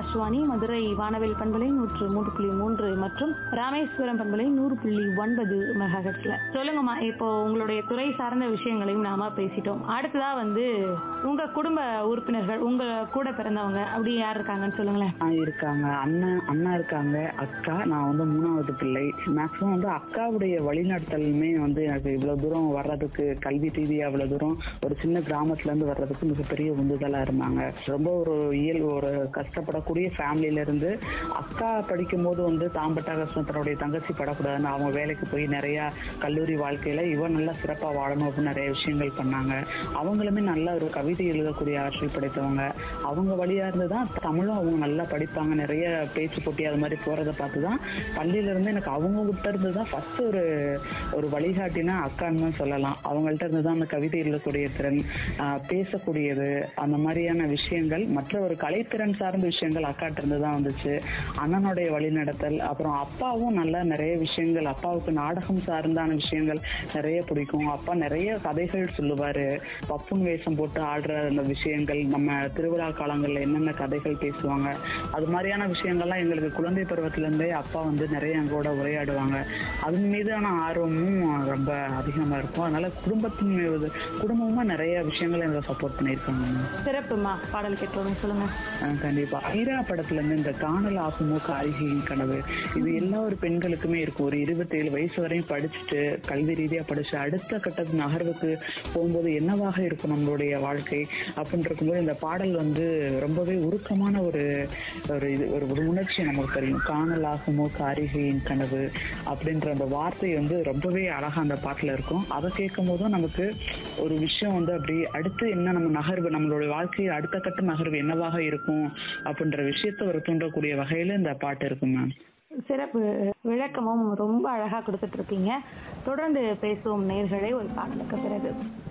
ஆகாஷ்வாணி மதுரை வானவில் பண்பலை நூற்று மூன்று புள்ளி மூன்று மற்றும் ராமேஸ்வரம் பண்பலை நூறு புள்ளி ஒன்பது மெகாஹெட்ஸ்ல சொல்லுங்கம்மா இப்போ உங்களுடைய துறை சார்ந்த விஷயங்களையும் நாம பேசிட்டோம் அடுத்ததா வந்து உங்க குடும்ப உறுப்பினர்கள் உங்க கூட பிறந்தவங்க அப்படி யார் இருக்காங்கன்னு சொல்லுங்களேன் ஆ, இருக்காங்க அண்ணன் அண்ணா இருக்காங்க அக்கா நான் வந்து மூணாவது பிள்ளை மேக்ஸிமம் வந்து அக்காவுடைய வழிநடத்தலுமே வந்து எனக்கு இவ்வளவு தூரம் வர்றதுக்கு கல்வி ரீதியா இவ்வளவு தூரம் ஒரு சின்ன கிராமத்துல இருந்து வர்றதுக்கு மிகப்பெரிய உந்துதலா இருந்தாங்க ரொம்ப ஒரு இயல் ஒரு கஷ்டப்படக்கூடிய ஃபேமிலியில இருந்து அக்கா படிக்கும் போது வந்து தாம்பட்டா கஷ்டம் தன்னுடைய தங்கச்சி படக்கூடாதுன்னு அவங்க வேலைக்கு போய் நிறைய கல்லூரி வாழ்க்கையில இவன் நல்லா சிறப்பா வாழணும் அப்படின்னு நிறைய விஷயங்கள் பண்ணாங்க அவங்களுமே நல்ல ஒரு கவிதை எழுதக்கூடிய ஆற்றல் படைத்தவங்க அவங்க வழியா இருந்து தான் தமிழும் அவங்க நல்லா படிப்பாங்க நிறைய பேச்சு போட்டி அது மாதிரி போறதை பார்த்து தான் பள்ளியில இருந்து எனக்கு அவங்க கிட்ட இருந்து தான் ஃபர்ஸ்ட் ஒரு ஒரு வழிகாட்டினா அக்கான்னு தான் சொல்லலாம் அவங்கள்ட்ட இருந்து தான் அந்த கவிதை எழுதக்கூடிய திறன் ஆஹ் பேசக்கூடியது அந்த மாதிரியான விஷயங்கள் மற்ற ஒரு கலைத்திறன் சார்ந்த விஷயங்கள் அக்காட்ட இருந்து தான் வந்துச்சு அண்ணனுடைய வழிநடத்தல் அப்புறம் அப்பாவும் நல்லா நிறைய விஷயங்கள் அப்பாவுக்கு நாடகம் சார்ந்தான விஷயங்கள் நிறைய பிடிக்கும் அப்பா நிறைய கதைகள் சொல்லுவாரு பப்புன் வேஷம் போட்டு ஆடுற அந்த விஷயங்கள் நம்ம திருவிழா காலங்கள்ல என்னென்ன கதைகள் பேசுவாங்க அது மாதிரியான விஷயங்கள்லாம் எங்களுக்கு குழந்தை பருவத்துல இருந்தே அப்பா வந்து நிறைய எங்களோட உரையாடுவாங்க அதன் மீதான ஆர்வமும் ரொம்ப அதிகமா இருக்கும் அதனால குடும்பத்தின் மீது குடும்பமா நிறைய விஷயங்களை எங்களை சப்போர்ட் பண்ணியிருக்காங்க சிறப்புமா பாடல் கேட்டோம் சொல்லுங்க ஆஹ் கண்டிப்பா ஐரா படத்துல இருந்து இந்த காணல் ஆகுமோ காரிகையின் கனவு இது எல்லா ஒரு பெண்களுக்குமே இருக்கும் ஒரு இருபத்தேழு வயசு வரையும் படிச்சுட்டு கல்வி ரீதியா படிச்சு அடுத்த கட்டத்து நகர்வுக்கு போகும்போது என்னவாக இருக்கும் நம்மளுடைய வாழ்க்கை அப்படின்னு இருக்கும்போது இந்த பாடல் வந்து ரொம்பவே உருக்கமான ஒரு ஒரு இது ஒரு ஒரு உணர்ச்சி நமக்கு தெரியும் காணல் ஆகுமோ காரிகையின் கனவு அப்படின்ற அந்த வார்த்தை வந்து ரொம்பவே அழகா அந்த பாட்டுல இருக்கும் அதை கேட்கும் போதும் நமக்கு ஒரு விஷயம் வந்து அப்படி அடுத்து என்ன நம்ம நகர்வு நம்மளுடைய வாழ்க்கையை அடுத்த கட்ட நகர்வு என்னவாக இருக்கும் அப்படின்ற விஷயத்தை ஒரு தூண்டக்கூடிய வகையில இந்த பாட்டு இருக்கு மேம் சிறப்பு விளக்கமும் ரொம்ப அழகா கொடுத்துட்டு இருக்கீங்க தொடர்ந்து பேசுவோம் நேர்களை ஒரு பாடலுக்கு பிறகு